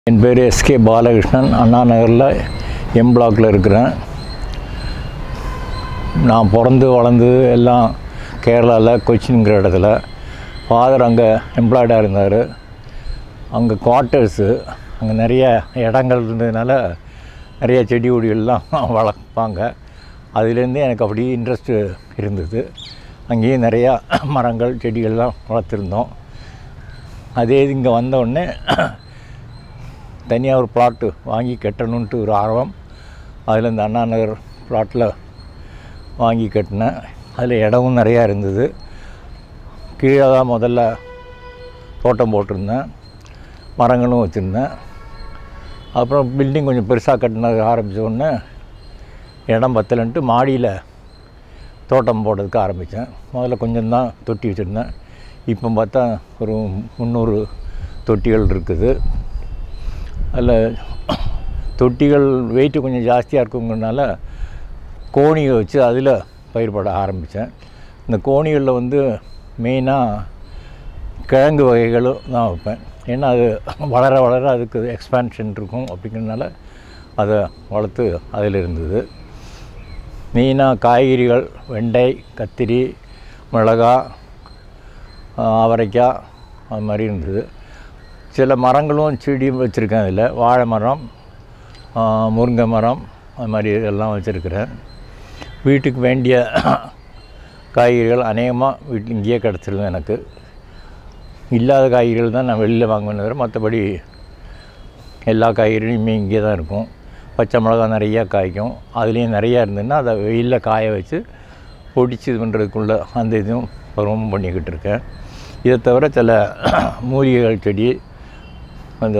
என் பேர் எஸ்கே பாலகிருஷ்ணன் அண்ணா நகரில் எம் பிளாக்ல இருக்கிறேன் நான் பிறந்து வளர்ந்தது எல்லாம் கேரளாவில் கொச்சின்ங்கிற இடத்துல ஃபாதர் அங்கே எம்ப்ளாய்டாக இருந்தார் அங்கே குவார்ட்டர்ஸு அங்கே நிறைய இடங்கள் இருந்ததுனால நிறைய செடி கொடிகள்லாம் வளர்ப்பாங்க அதுலேருந்து எனக்கு அப்படி இன்ட்ரெஸ்ட்டு இருந்தது அங்கேயும் நிறையா மரங்கள் செடிகள்லாம் வளர்த்துருந்தோம் அதே இது இங்கே வந்த உடனே தனியாக ஒரு பிளாட்டு வாங்கி கட்டணுன்ட்டு ஒரு ஆர்வம் அதில் இந்த அண்ணா நகர் பிளாட்டில் வாங்கி கட்டினேன் அதில் இடமும் நிறையா இருந்தது கீழே தான் முதல்ல தோட்டம் போட்டிருந்தேன் மரங்களும் வச்சுருந்தேன் அப்புறம் பில்டிங் கொஞ்சம் பெருசாக கட்டினது ஆரம்பித்த உடனே இடம் பத்தலைன்ட்டு மாடியில் தோட்டம் போடுறதுக்கு ஆரம்பித்தேன் முதல்ல கொஞ்சம் தான் தொட்டி வச்சுருந்தேன் இப்போ பார்த்தா ஒரு முந்நூறு தொட்டிகள் இருக்குது அதில் தொட்டிகள் வெயிட்டு கொஞ்சம் ஜாஸ்தியாக இருக்குங்கிறனால கோணியை வச்சு அதில் பயிர்பட ஆரம்பித்தேன் இந்த கோணிகளில் வந்து மெயினாக கிழங்கு வகைகளும் தான் வைப்பேன் ஏன்னா அது வளர வளர அதுக்கு எக்ஸ்பான்ஷன் இருக்கும் அப்படிங்கிறதுனால அதை வளர்த்து அதில் இருந்தது மெயினாக காய்கறிகள் வெண்டை கத்திரி மிளகா ஆஹ், அவரைக்காய் அது மாதிரி இருந்தது சில மரங்களும் செடியும் வச்சுருக்கேன் அதில் வாழை மரம் ஆஹ், முருங்கை மரம் அது மாதிரி எல்லாம் வச்சுருக்கிறேன் வீட்டுக்கு வேண்டிய காய்கறிகள் அநேகமாக வீட்டில் இங்கேயே கிடச்சிருது எனக்கு இல்லாத காய்கறிகள் தான் நான் வெளியில் வாங்குவேன் தவிர மற்றபடி எல்லா காய்கறியுமே இங்கே தான் இருக்கும் பச்சை மிளகா நிறையா காய்க்கும் அதுலேயும் நிறையா இருந்ததுன்னா அதை வெயிலில் காய வச்சு பொடிச்சு இது பண்ணுறதுக்குள்ள அந்த இதுவும் பருவமும் பண்ணிக்கிட்டு இருக்கேன் இதை தவிர சில மூலிகைகள் செடி அந்த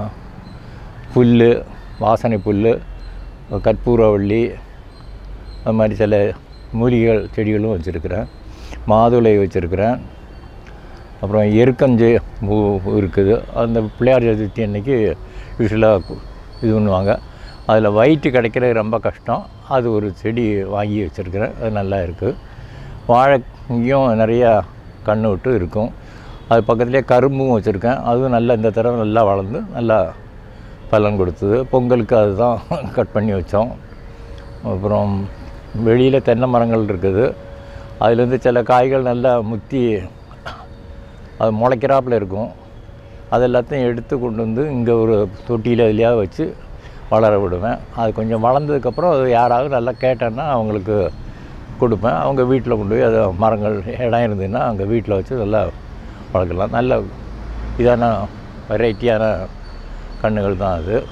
புல் வாசனை புல் கற்பூரவள்ளி அது மாதிரி சில மூலிகைகள் செடிகளும் வச்சுருக்கிறேன் மாதுளை வச்சுருக்கிறேன் அப்புறம் எருக்கஞ்சு பூ இருக்குது அந்த பிள்ளையார் சதுர்த்தி அன்னைக்கு யூஸ்வலாக இது பண்ணுவாங்க அதில் வயிற்று கிடைக்கிறது ரொம்ப கஷ்டம் அது ஒரு செடி வாங்கி வச்சுருக்கிறேன் அது நல்லா இருக்குது வாழைக்கும் நிறையா கன்று விட்டு இருக்கும் அது பக்கத்துலேயே கரும்பும் வச்சுருக்கேன் அதுவும் நல்லா இந்த தடவை நல்லா வளர்ந்து நல்லா பலன் கொடுத்தது பொங்கலுக்கு அதுதான் கட் பண்ணி வச்சோம் அப்புறம் வெளியில் தென்னை மரங்கள் இருக்குது அதுலேருந்து சில காய்கள் நல்லா முத்தி அது முளைக்கிறாப்புல இருக்கும் அது எல்லாத்தையும் எடுத்து கொண்டு வந்து இங்கே ஒரு தொட்டியில் இதுலையாக வச்சு வளர விடுவேன் அது கொஞ்சம் வளர்ந்ததுக்கப்புறம் அது யாராவது நல்லா கேட்டேன்னா அவங்களுக்கு கொடுப்பேன் அவங்க வீட்டில் கொண்டு போய் அது மரங்கள் இடம் இருந்ததுன்னா அங்கே வீட்டில் வச்சு நல்லா வளர்க்கலாம் நல்ல இதான வெரைட்டியான கன்றுகள் தான் அது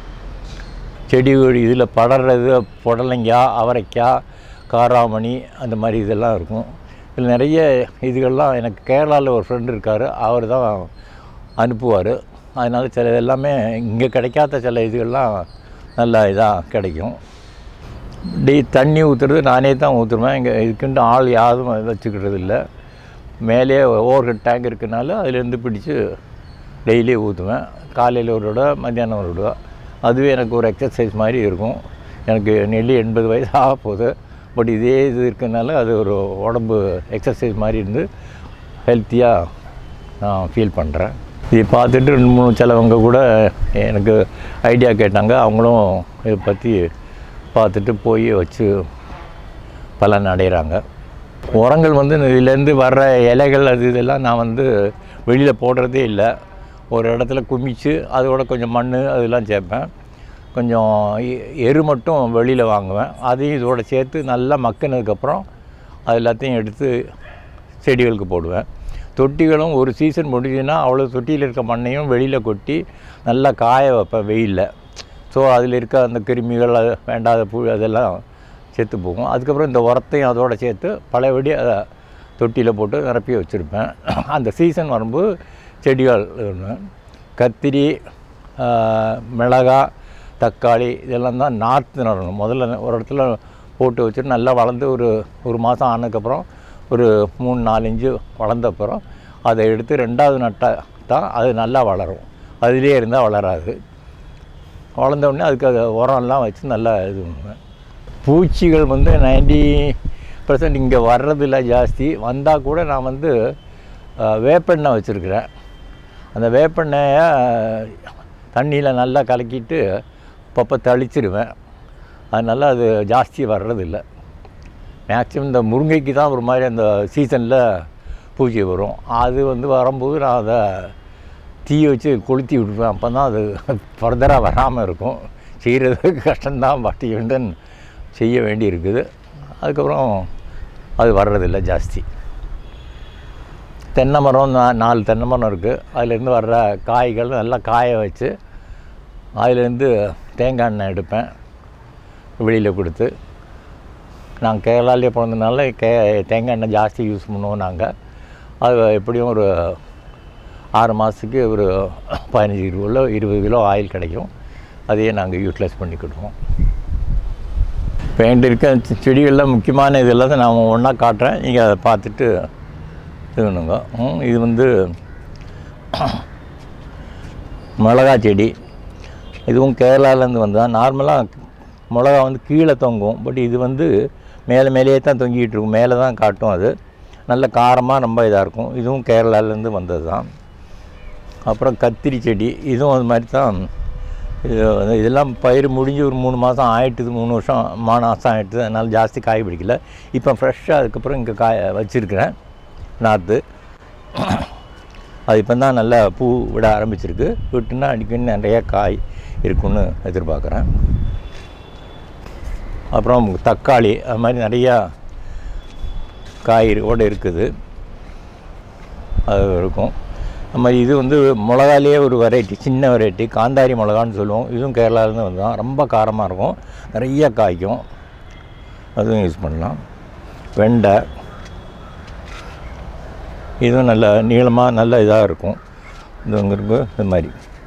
செடி கொடி இதில் படர்றது புடலங்காய் அவரைக்காய் காராமணி அந்த மாதிரி இதெல்லாம் இருக்கும் இதில் நிறைய இதுகள்லாம் எனக்கு கேரளாவில் ஒரு ஃப்ரெண்டு இருக்கார் அவர் தான் அனுப்புவார் அதனால சில எல்லாமே இங்கே கிடைக்காத சில இதுகள்லாம் நல்லா இதாக கிடைக்கும் டெய் தண்ணி ஊற்றுறது நானே தான் ஊற்றுருவேன் இங்கே இதுக்குன்ட்டு ஆள் யாரும் வச்சுக்கிறது இல்லை மேலே ஓவர் ஹெட் டேங்க் இருக்கனால அதுலேருந்து பிடிச்சி டெய்லி ஊற்றுவேன் காலையில் ஒரு தடவை மத்தியானம் ஒரு தடவை அதுவே எனக்கு ஒரு எக்ஸசைஸ் மாதிரி இருக்கும் எனக்கு நெல்லி எண்பது வயசு ஆக போகுது பட் இதே இது இருக்கனால அது ஒரு உடம்பு எக்ஸசைஸ் மாதிரி இருந்து ஹெல்த்தியாக நான் ஃபீல் பண்ணுறேன் இதை பார்த்துட்டு ரெண்டு மூணு சிலவங்க கூட எனக்கு ஐடியா கேட்டாங்க அவங்களும் இதை பற்றி பார்த்துட்டு போய் வச்சு பலன் அடைகிறாங்க உரங்கள் வந்து இதுலேருந்து வர்ற இலைகள் அது இதெல்லாம் நான் வந்து வெளியில் போடுறதே இல்லை ஒரு இடத்துல குமிச்சு அதோட கொஞ்சம் மண் அதெல்லாம் சேர்ப்பேன் கொஞ்சம் எ- எரு மட்டும் வெளியில் வாங்குவேன் அதையும் இதோட சேர்த்து நல்லா மக்கினதுக்கப்புறம் அது எல்லாத்தையும் எடுத்து செடிகளுக்கு போடுவேன் தொட்டிகளும் ஒரு சீசன் முடிஞ்சுன்னா அவ்வளோ தொட்டியில் இருக்க மண்ணையும் வெளியில் கொட்டி நல்லா காய வைப்பேன் வெயிலில் ஸோ அதில் இருக்க அந்த கிருமிகள் அது வேண்டாத புழு அதெல்லாம் செத்து போகும் அதுக்கப்புறம் இந்த உரத்தையும் அதோட சேர்த்து பழையபடி அதை தொட்டியில் போட்டு நிரப்பி வச்சுருப்பேன் அந்த சீசன் வரும்போது செடிகள் இடுவேன். கத்திரி ஆஹ், மிளகாய் தக்காளி இதெல்லாம் தான் நாற்று நடணும் முதல்ல ஒரு இடத்துல போட்டு வச்சுட்டு நல்லா வளர்ந்து ஒரு ஒரு மாதம் ஆனதுக்கப்புறம் ஒரு மூணு நாலு இன்ச்சு வளர்ந்த அப்புறம் அதை எடுத்து ரெண்டாவது நட்டால் தான் அது நல்லா வளரும் அதிலே இருந்தால் வளராது வளர்ந்த உடனே அதுக்கு அது உரம்லாம் வச்சு நல்லா இது பண்ணுவேன் பூச்சிகள் வந்து நைன்டி பர்சன்ட் இங்கே வர்றதில்ல ஜாஸ்தி வந்தால் கூட நான் வந்து அஹ், வேப்பெண்ணெய் வச்சுருக்கிறேன் அந்த வேப்பெண்ணெயை தண்ணியில் நல்லா கலக்கிட்டு அப்பப்போ தெளிச்சிடுவேன் அதனால் அது ஜாஸ்தி வர்றதில்லை மேக்ஸிமம் இந்த முருங்கைக்கு தான் ஒரு மாதிரி அந்த சீசனில் பூச்சி வரும் அது வந்து வரும்போது நான் அதை தீ வச்சு கொளுத்தி விட்டுருவேன் அப்போ தான் அது ஃபர்தராக வராமல் இருக்கும் செய்கிறது கஷ்டம்தான் பட் இவன் செய்ய வேண்டி இருக்குது அதுக்கப்புறம் அது வர்றதில்லை ஜாஸ்தி தென்னை மரம் நா- நாலு தென்னை மரம் இருக்குது அதுலேருந்து வர்ற காய்கள் நல்லா காய வச்சு அதுலேருந்து தேங்காய் எண்ணெய் எடுப்பேன் வெளியில் கொடுத்து நாங்கள் கேரளாலே பிறந்தனால கே தேங்காய் எண்ணெய் ஜாஸ்தி யூஸ் பண்ணுவோம் நாங்கள் அது எப்படியும் ஒரு ஆறு மாதத்துக்கு ஒரு பதினஞ்சு கிலோ இருபது கிலோ ஆயில் கிடைக்கும் அதையே நாங்கள் யூட்டிலைஸ் பண்ணிக்கிடுவோம் இப்போ என்கிட்ட இருக்க செ- செடிகளில் முக்கியமான இதெல்லாம் நான் ஒன்றா காட்டுறேன் நீங்கள் அதை பார்த்துட்டு இதுனுங்க ம், இது வந்து மிளகா செடி இதுவும் கேரளாலேருந்து வந்ததான் நார்மலாக மிளகா வந்து கீழே தொங்கும் பட் இது வந்து மேலே மேலேயே தான் தொங்கிட்டு இருக்கும் மேலே தான் காட்டும் அது நல்ல காரமாக ரொம்ப இதாக இருக்கும் இதுவும் கேரளாலேருந்து வந்தது தான் அப்புறம் கத்திரி செடி இதுவும் அது மாதிரி தான் இது வந்து இதெல்லாம் பயிர் முடிஞ்சு ஒரு மூணு மாதம் ஆயிட்டுது மூணு வருஷம் மூணு மாதம் ஆயிட்டுது அதனால் ஜாஸ்தி காய் பிடிக்கல இப்போ ஃப்ரெஷ்ஷாக அதுக்கப்புறம் இங்கே காய வச்சுருக்கிறேன் நாற்று அது இப்போ தான் நல்லா பூ விட ஆரம்பிச்சிருக்கு விட்டுனா அடிக்கடி நிறைய காய் இருக்குன்னு எதிர்பார்க்குறேன் அப்புறம் தக்காளி அது மாதிரி நிறையா காய்கறியோடு இருக்குது அது இருக்கும் அது மாதிரி இது வந்து மிளகாலேயே ஒரு வெரைட்டி சின்ன வெரைட்டி காந்தாரி மிளகான்னு சொல்லுவோம் இதுவும் கேரளாவிலேருந்து வந்தோம் ரொம்ப காரமாக இருக்கும் நிறைய காய்க்கும் அதுவும் யூஸ் பண்ணலாம் வெண்டை இதுவும் நல்ல நீளமாக நல்ல இதாக இருக்கும் இது அங்கே இருக்கு இது மாதிரி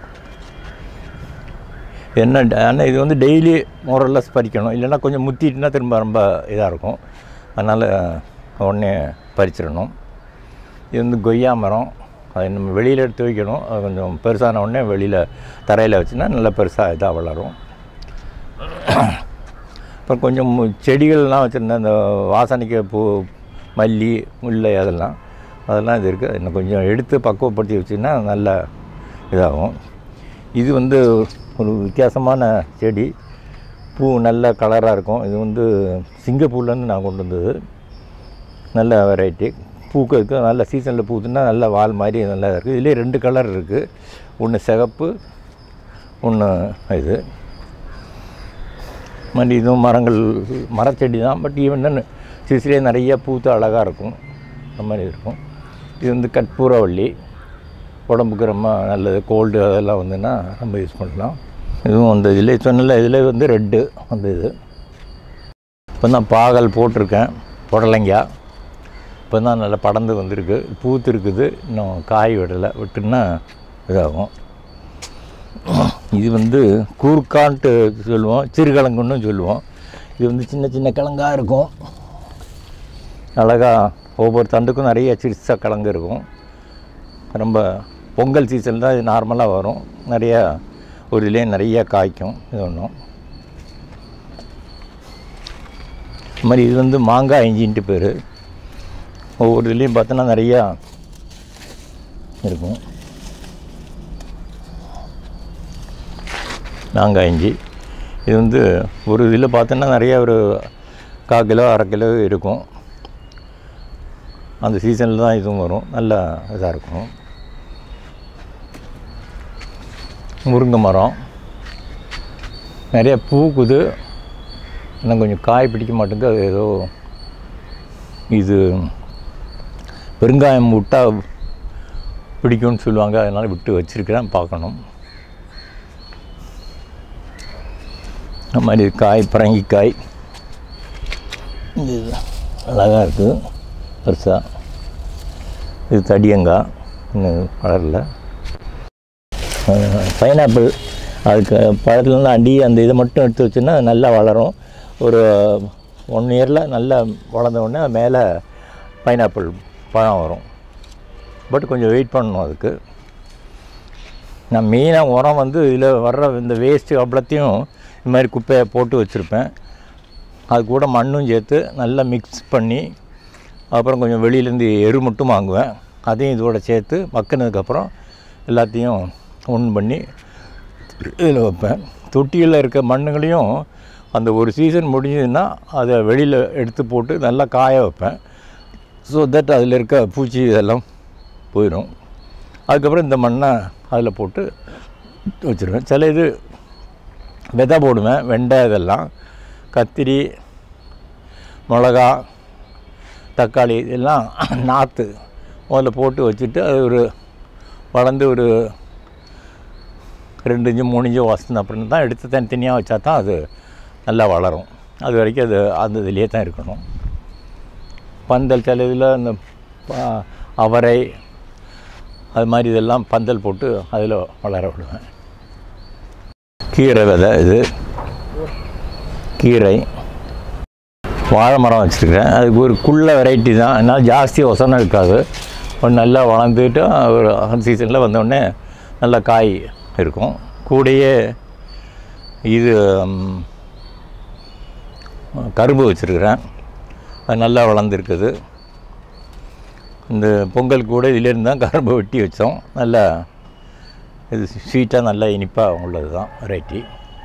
என்ன ஆனால் இது வந்து டெய்லி மோரல்லஸ் பறிக்கணும் இல்லைன்னா கொஞ்சம் முத்திட்டுனா திரும்ப ரொம்ப இதாக இருக்கும் அதனால் உடனே பறிச்சிடணும் இது வந்து கொய்யா மரம் அது நம்ம வெளியில் எடுத்து வைக்கணும் அது கொஞ்சம் பெருசான உடனே வெளியில் தரையில் வச்சுன்னா நல்லா பெருசாக இதாக வளரும் அப்புறம் கொஞ்சம் மு- செடிகள்லாம் வச்சுருந்தேன் அந்த வாசனைக்கு பூ மல்லி முல்லை அதெல்லாம் அதெல்லாம் இது இருக்குது இன்னும் கொஞ்சம் எடுத்து பக்குவப்படுத்தி வச்சிங்கன்னா நல்ல இதாகும் இது வந்து ஒரு வித்தியாசமான செடி பூ நல்ல கலராக இருக்கும் இது வந்து சிங்கப்பூர்லேருந்து நான் கொண்டு வந்தது நல்ல வெரைட்டி பூக்கிறதுக்கு நல்ல சீசனில் பூத்துன்னா நல்ல வால் மாதிரி நல்லா இருக்குது இதுலேயே ரெண்டு கலர் இருக்குது ஒன்று சிகப்பு ஒன்று இது மாதிரி இதுவும் மரங்கள் மரச்செடி தான் பட் ஈவன் சீசிலே நிறைய பூத்து அழகாக இருக்கும் அந்த மாதிரி இருக்கும் இது வந்து கற்பூரவள்ளி உடம்புக்கு ரொம்ப நல்லது கோல்டு அதெல்லாம் வந்துன்னா ரொம்ப யூஸ் பண்ணலாம் இதுவும் அந்த இதில் சொன்னல இதில் வந்து ரெட்டு அந்த இது இப்போ தான் பாகல் போட்டிருக்கேன் புடலங்காய் இப்போ தான் நல்லா படர்ந்து வந்திருக்கு பூத்து இருக்குது இன்னும் காய் விடலை விட்டுன்னா இதாகும் இது வந்து கூர்க்கான்ட்டு சொல்லுவோம் சிறுகிழங்குன்னு சொல்லுவோம் இது வந்து சின்ன சின்ன கிழங்கா இருக்கும் அழகா ஒவ்வொரு தண்டுக்கும் நிறைய சிறுசாக கிழங்கு இருக்கும் ரொம்ப பொங்கல் சீசன் தான் இது நார்மலாக வரும் நிறைய ஒரு இதுலேயே நிறைய காய்க்கும் இது ஒன்றும் இது மாதிரி இது வந்து மாங்காய் இஞ்சின்ட்டு பேர் ஒவ்வொரு இதுலேயும் பார்த்தோன்னா நிறையா இருக்கும் மாங்காய் இஞ்சி இது வந்து ஒரு இதில் பார்த்தோன்னா நிறைய ஒரு கால் கிலோ அரை கிலோ இருக்கும் அந்த சீசனில் தான் இதுவும் வரும் நல்லா இதாக இருக்கும் முருங்கை மரம் நிறைய பூக்குது இன்னும் கொஞ்சம் காய் பிடிக்க மாட்டேங்குது அது ஏதோ இது பெருங்காயம் விட்டால் பிடிக்கும்னு சொல்லுவாங்க அதனால் விட்டு வச்சுருக்கிறேன் பார்க்கணும் இந்த மாதிரி காய் பரங்கிக்காய் இது அழகாக இருக்குது பெருசாக இது தடியங்காய் இன்னும் வளரல பைனாப்பிள் அதுக்கு பழத்துலேருந்து அடி அந்த இதை மட்டும் எடுத்து வச்சுன்னா அது நல்லா வளரும் ஒரு ஒன் இயரில் நல்லா வளர்ந்த உடனே மேலே பைனாப்பிள் பழம் வரும் பட் கொஞ்சம் வெயிட் பண்ணணும் அதுக்கு நான் மெயினாக உரம் வந்து இதில் வர்ற இந்த வேஸ்ட்டு அவ்வளோத்தையும் இது மாதிரி குப்பையை போட்டு வச்சுருப்பேன் அது கூட மண்ணும் சேர்த்து நல்லா மிக்ஸ் பண்ணி அப்புறம் கொஞ்சம் வெளியிலேருந்து எரு மட்டும் வாங்குவேன் அதையும் இதோட சேர்த்து மக்கினதுக்கப்புறம் எல்லாத்தையும் ஒன்று பண்ணி இதில் வைப்பேன் தொட்டியில் இருக்க மண்ணுங்களையும் அந்த ஒரு சீசன் முடிஞ்சதுன்னா அதை வெளியில் எடுத்து போட்டு நல்லா காய வைப்பேன் ஸோ தட் அதில் இருக்க பூச்சி இதெல்லாம் போயிடும் அதுக்கப்புறம் இந்த மண்ணை அதில் போட்டு வச்சுருவேன் சில இது விதை போடுவேன் வெண்டை இதெல்லாம் கத்திரி மிளகா தக்காளி இதெல்லாம் நாற்று முதல்ல போட்டு வச்சுட்டு அது ஒரு வளர்ந்து ஒரு ரெண்டு இன்ச்சு மூணு இன்ச்சு வசந்த அப்புறம் தான் எடுத்து தனித்தனியாக வச்சா தான் அது நல்லா வளரும் அது வரைக்கும் அது அந்த இதுலேயே தான் இருக்கணும் பந்தல் சில இதில் இந்த ப- அவரை அது மாதிரி இதெல்லாம் பந்தல் போட்டு அதில் வளர விடுவேன் கீரை விதை இது கீரை வாழை மரம் வச்சுருக்கிறேன் அதுக்கு ஒரு குள்ள வெரைட்டி தான் அதனால் ஜாஸ்தி ஒசனம் இருக்காது கொஞ்சம் நல்லா வளர்ந்துட்டு ஒரு சீசனில் வந்தோடனே நல்லா காய் இருக்கும் கூடயே இது ம், கரும்பு வச்சுருக்கிறேன் அது நல்லா வளர்ந்துருக்குது இந்த பொங்கல் கூட இதிலேருந்து தான் கரும்பு வெட்டி வச்சோம் நல்லா இது ஸ்வீட்டாக நல்லா இனிப்பாக உள்ளது தான் வெரைட்டி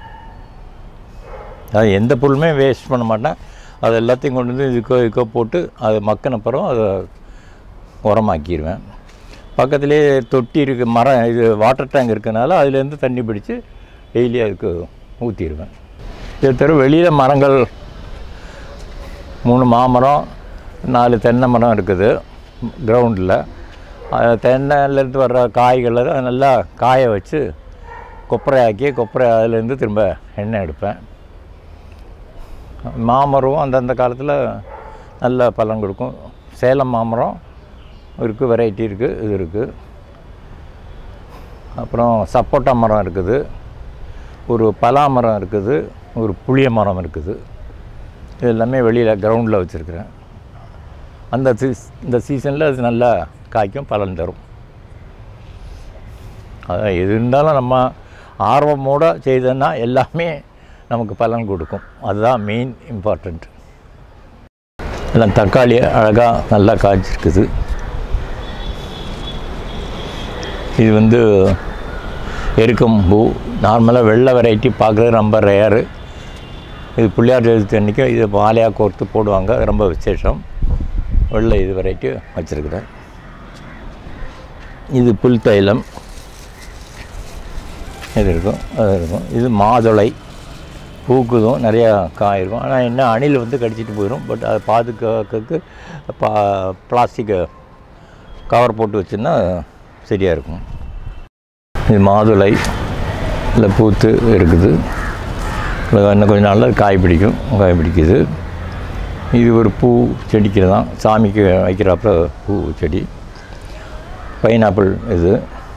அது எந்த பொருளுமே வேஸ்ட் பண்ண மாட்டேன் அது எல்லாத்தையும் கொண்டு வந்து இதுக்கோ இதுக்கோ போட்டு அது மக்கின அப்புறம் அதை உரமாக்கிடுவேன் பக்கத்துலேயே தொட்டி இருக்கு மரம் இது வாட்டர் டேங்க் இருக்கனால அதுலேருந்து தண்ணி பிடிச்சி டெய்லி அதுக்கு ஊற்றிடுவேன் இதை தவிர வெளியில் மரங்கள் மூணு மாமரம் நாலு தென்னை மரம் இருக்குது கிரவுண்டில் தென்னையிலேருந்து வர்ற காய்களை அதை நல்லா காய வச்சு கொப்பரையாக்கி கொப்பரை அதுலேருந்து திரும்ப எண்ணெய் எடுப்பேன் மாமரம் அந்தந்த காலத்தில் நல்ல பலன் கொடுக்கும் சேலம் மாமரம் இருக்குது வெரைட்டி இருக்குது இது இருக்குது அப்புறம் சப்போட்டா மரம் இருக்குது ஒரு பலா மரம் இருக்குது ஒரு புளிய மரம் இருக்குது இது எல்லாமே வெளியில் கிரவுண்டில் வச்சுருக்கிறேன் அந்த சீஸ் இந்த சீசனில் அது நல்லா காய்க்கும் பலன் தரும் அதான் எது இருந்தாலும் நம்ம ஆர்வமோடு செய்தோன்னா எல்லாமே நமக்கு பலன் கொடுக்கும் அதுதான் மெயின் இம்பார்ட்டண்ட் எல்லாம் தக்காளி அழகாக நல்லா காய்ச்சிருக்குது இது வந்து எருக்கம் பூ நார்மலாக வெள்ளை வெரைட்டி பார்க்குறது ரொம்ப ரேரு இது பிள்ளையார் சதுர்த்தி அன்றைக்கி இது மாலையாக கோர்த்து போடுவாங்க அது ரொம்ப விசேஷம் வெள்ளை இது வெரைட்டி வச்சுருக்குறேன் இது புல் தைலம் இது இருக்கும் அது இருக்கும் இது மாதுளை பூக்குதும் நிறையா காய் இருக்கும் ஆனால் என்ன அணில் வந்து கடிச்சிட்டு போயிடும் பட் அதை பாதுகாக்கிறதுக்கு பா பிளாஸ்டிக்கை கவர் போட்டு வச்சுன்னா சரியாக இருக்கும் இது மாதுளை இல்லை பூத்து இருக்குது இல்லை இன்னும் கொஞ்சம் நாளில் காய் பிடிக்கும் காய் பிடிக்குது இது ஒரு பூ செடிக்கு தான் சாமிக்கு வைக்கிறாப்புல பூ செடி பைனாப்பிள் இது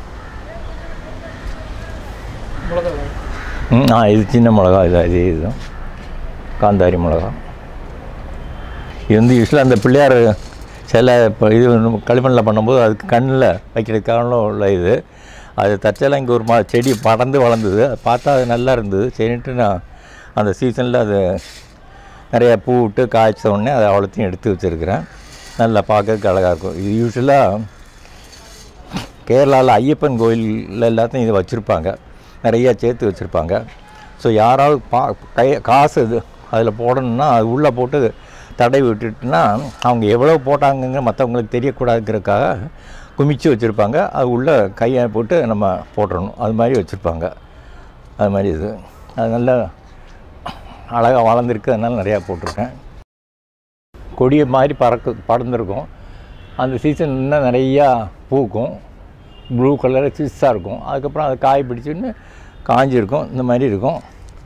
ம், ஆ இது சின்ன மிளகா இது இது இதுதான் காந்தாரி மிளகா இது வந்து யூஸ்வலாக அந்த பிள்ளையார் சில இப்போ இது வந்து களிமண்ணில் பண்ணும்போது அதுக்கு கண்ணில் வைக்கிறதுக்கான உள்ள இது அது தற்செயலாக இங்கே ஒரு மா செடி படர்ந்து வளர்ந்தது அதை பார்த்தா அது நல்லா இருந்தது சரின்ட்டு நான் அந்த சீசனில் அது நிறைய பூ விட்டு காய்ச்ச உடனே அதை அவ்வளோத்தையும் எடுத்து வச்சுருக்கிறேன் நல்லா பார்க்கறதுக்கு அழகாக இருக்கும் இது யூஸ்வலாக கேரளாவில் ஐயப்பன் கோயிலில் எல்லாத்தையும் இதை வச்சுருப்பாங்க நிறைய சேர்த்து வச்சுருப்பாங்க ஸோ யாராவது பா கை காசு இது அதில் போடணும்னா அது உள்ளே போட்டு தடவி விட்டுட்டுனா அவங்க எவ்வளோ போட்டாங்கங்க மற்றவங்களுக்கு தெரியக்கூடாதுங்கிறதுக்காக குமிச்சு வச்சுருப்பாங்க அது உள்ளே கையை போட்டு நம்ம போட்டுறணும் அது மாதிரி வச்சுருப்பாங்க அது மாதிரி இது அது நல்லா அழகாக வளர்ந்துருக்கு அதனால நிறையா போட்டிருக்கேன் கொடியை மாதிரி பறக்கு பறந்துருக்கும் அந்த சீசன் இன்னும் நிறையா பூக்கும் ப்ளூ கலரில் சிஸ்ஸாக இருக்கும் அதுக்கப்புறம் அது காய் பிடிச்சுன்னு காஞ்சிருக்கும் இந்த மாதிரி இருக்கும்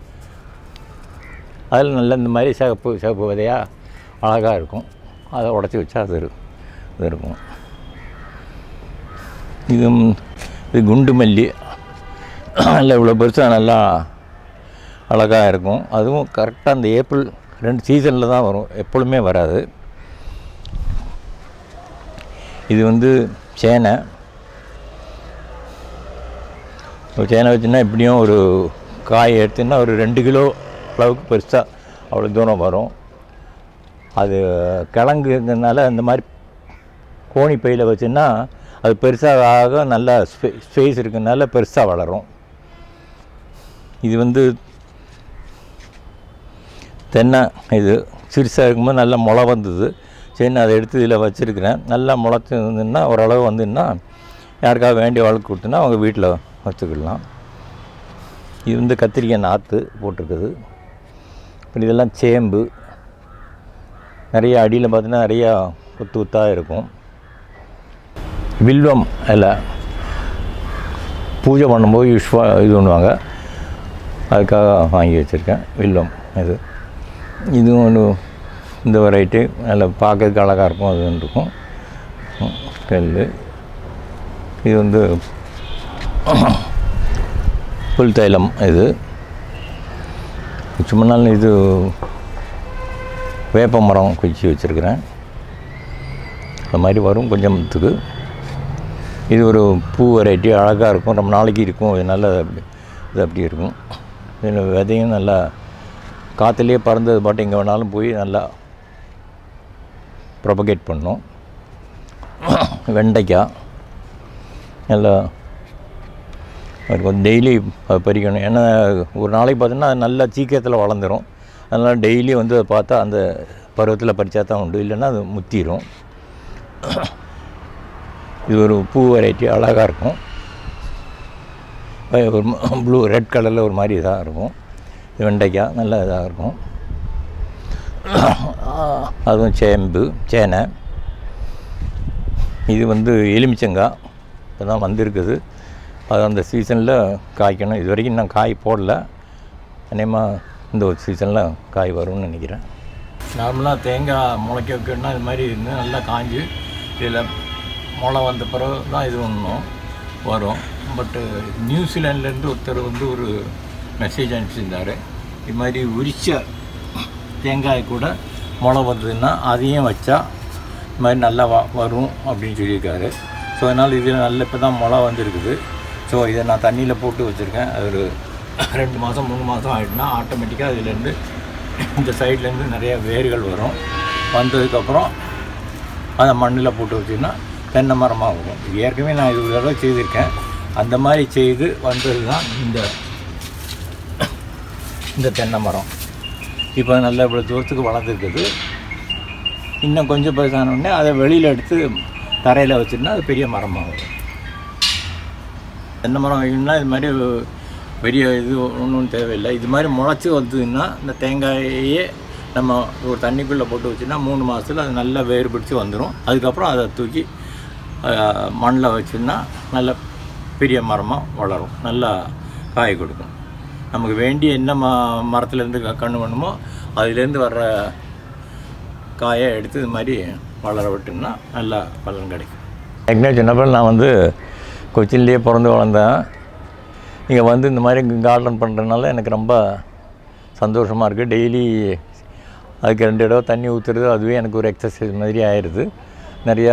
அதில் நல்ல இந்த மாதிரி சிகப்பு சிகப்பு விதையாக அழகாக இருக்கும் அதை உடச்சி வச்சா அது இரு- இது இருக்கும் இது ம், இது குண்டு மல்லி நல்லா இவ்வளோ பெருசாக நல்லா அழகாக இருக்கும் அதுவும் கரெக்டாக அந்த ஏப்ரல் ரெண்டு சீசனில் தான் வரும் எப்பொழுதுமே வராது இது வந்து சேனை ஒரு சேனை வச்சுன்னா எப்படியும் ஒரு காய் எடுத்துன்னா ஒரு ரெண்டு கிலோ அளவுக்கு பெருசாக அவ்வளோ தூரம் வரும் அது கிழங்குங்கிறதுனால இந்த மாதிரி கோணி பையில் வச்சுன்னா அது பெருசாக ஆக நல்ல ஸ்பே ஸ்பேஸ் இருக்கனால பெருசாக வளரும் இது வந்து தென்னை இது சிறுசாக இருக்கும்போது நல்லா முளை வந்தது சரி நான் அதை எடுத்து இதில் வச்சுருக்கிறேன் நல்லா முளைச்சி இருந்ததுன்னா ஓரளவு வந்துன்னா யாருக்காவது வேண்டிய வழக்கு கொடுத்துன்னா அவங்க வீட்டில் வச்சுக்கலாம் இது வந்து கத்திரிக்காய் நாற்று போட்டிருக்குது அப்புறம் இதெல்லாம் சேம்பு நிறைய அடியில் பார்த்தீங்கன்னா நிறையா கொத்து கொத்தாக இருக்கும் வில்வம் இலை பூஜை பண்ணும்போது யூஸ்வலாக இது பண்ணுவாங்க அதுக்காக வாங்கி வச்சுருக்கேன் வில்வம் இது இதுவும் ஒன்று இந்த வெரைட்டி நல்லா பார்க்கறதுக்கு அழகாக இருக்கும் அது ஒன்று இருக்கும் ம், கல் இது வந்து புல் தைலம் இது சும்மா நாள் இது வேப்ப மரம் குச்சி வச்சுருக்கிறேன் அது மாதிரி வரும் கொஞ்சத்துக்கு இது ஒரு பூ வெரைட்டி அழகாக இருக்கும் ரொம்ப நாளைக்கு இருக்கும் இது நல்லா அப்படி இது அப்படி இருக்கும் இதில் விதையும் நல்லா காற்றுலேயே பறந்தது பாட்டு எங்கே வேணாலும் போய் நல்லா ப்ரொபகேட் பண்ணும் வெண்டைக்காய் நல்லா இருக்கும் டெய்லி பறிக்கணும் ஏன்னா ஒரு நாளைக்கு பார்த்தீங்கன்னா அது நல்லா சீக்கிரத்தில் வளர்ந்துடும் அதனால் டெய்லி வந்து அதை பார்த்தா அந்த பருவத்தில் பறித்தா தான் உண்டு இல்லைன்னா அது முத்திரும் இது ஒரு பூ வெரைட்டி அழகாக இருக்கும் அஹ் ஒரு ப்ளூ ரெட் கலரில் ஒரு மாதிரி இதாக இருக்கும் இது வெண்டைக்காய் நல்ல இதாக இருக்கும் அதுவும் சேம்பு சேனை இது வந்து எலுமிச்சங்காய் இப்போ தான் வந்திருக்குது அது அந்த சீசனில் காய்க்கணும் இது வரைக்கும் நான் காய் போடல அநேகமாக இந்த ஒரு சீசனில் காய் வரும்னு நினைக்கிறேன் நார்மலாக தேங்காய் முளைக்க வைக்கணும்னா இது மாதிரி இருந்து நல்லா காஞ்சு இதில் முளை வந்த பிறகு தான் இது ஒன்றும் வரும் பட்டு நியூசிலாண்ட்லேருந்து ஒருத்தர் வந்து ஒரு மெசேஜ் அனுப்பிச்சிருந்தார் இது மாதிரி உரிச்ச தேங்காய் கூட முளை வந்ததுன்னா அதையும் வச்சா இது மாதிரி நல்லா வ வரும் அப்படின்னு சொல்லியிருக்காரு ஸோ அதனால் இதில் நல்ல இப்போ தான் முளை வந்திருக்குது ஸோ இதை நான் தண்ணியில் போட்டு வச்சுருக்கேன் அது ஒரு ரெண்டு மாதம் மூணு மாதம் ஆகிட்டுனா ஆட்டோமேட்டிக்காக இதுலேருந்து இந்த சைட்லேருந்து நிறைய வேர்கள் வரும் வந்ததுக்கப்புறம் அதை மண்ணில் போட்டு வச்சிங்கன்னா தென்னை மரமாக வரும் இது ஏற்கனவே நான் இது ஒரு தடவை செய்திருக்கேன் அந்த மாதிரி செய்து வந்தது தான் இந்த இந்த தென்னை மரம் இப்போ நல்ல இவ்வளோ தூரத்துக்கு வளர்ந்துருக்குது இன்னும் கொஞ்சம் பெருசான உடனே அதை வெளியில் எடுத்து தரையில் வச்சுருந்தா அது பெரிய மரமாக வரும் தென்னை மரம் வைக்கணும்னா இது மாதிரி பெரிய இது ஒன்றும் தேவையில்லை இது மாதிரி முளைச்சி வந்ததுன்னா இந்த தேங்காயையே நம்ம ஒரு தண்ணிக்குள்ளே போட்டு வச்சுன்னா மூணு மாதத்தில் அது நல்லா வேர் பிடிச்சி வந்துடும் அதுக்கப்புறம் அதை தூக்கி மண்ணில் வச்சுன்னா நல்ல பெரிய மரமாக வளரும் நல்லா காய் கொடுக்கும் நமக்கு வேண்டிய என்ன ம மரத்துலேருந்து க- கண்ணு வேணுமோ அதுலேருந்து வர்ற காயை எடுத்து இது மாதிரி வளர விட்டோம்னா நல்லா பலன் கிடைக்கும் ஏற்கனவே சின்னப்ப நான் வந்து கொச்சின்லேயே பிறந்து வளர்ந்தேன் இங்கே வந்து இந்த மாதிரி கார்டன் பண்ணுறதுனால எனக்கு ரொம்ப சந்தோஷமாக இருக்குது டெய்லி அதுக்கு ரெண்டு தடவை தண்ணி ஊற்றுறது அதுவே எனக்கு ஒரு எக்ஸசைஸ் மாதிரி ஆயிடுது நிறையா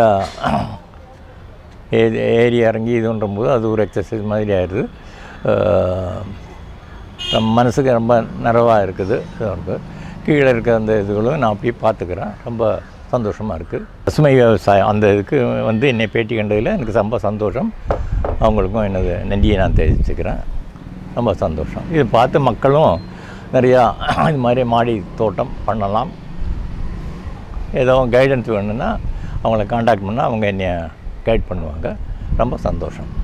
ஏ ஏறி இறங்கி இதுன்றம்போது அது ஒரு எக்ஸசைஸ் மாதிரி ஆயிடுது அஹ் நம்ம மனசுக்கு ரொம்ப நிறைவாக இருக்குது இதாக இருக்குது கீழே இருக்க அந்த இதுகளும் நான் அப்படியே பார்த்துக்கிறேன் ரொம்ப சந்தோஷமாக இருக்குது பசுமை விவசாயம் அந்த இதுக்கு வந்து என்னை பேட்டி கண்டதில் எனக்கு ரொம்ப சந்தோஷம் அவங்களுக்கும் எனது நன்றியை நான் தெரிவிச்சுக்கிறேன் ரொம்ப சந்தோஷம் இது பார்த்து மக்களும் நிறையா இது மாதிரி மாடி தோட்டம் பண்ணலாம் ஏதோ கைடன்ஸ் வேணும்னா அவங்கள காண்டாக்ட் பண்ணால் அவங்க என்னை கைட் பண்ணுவாங்க ரொம்ப சந்தோஷம்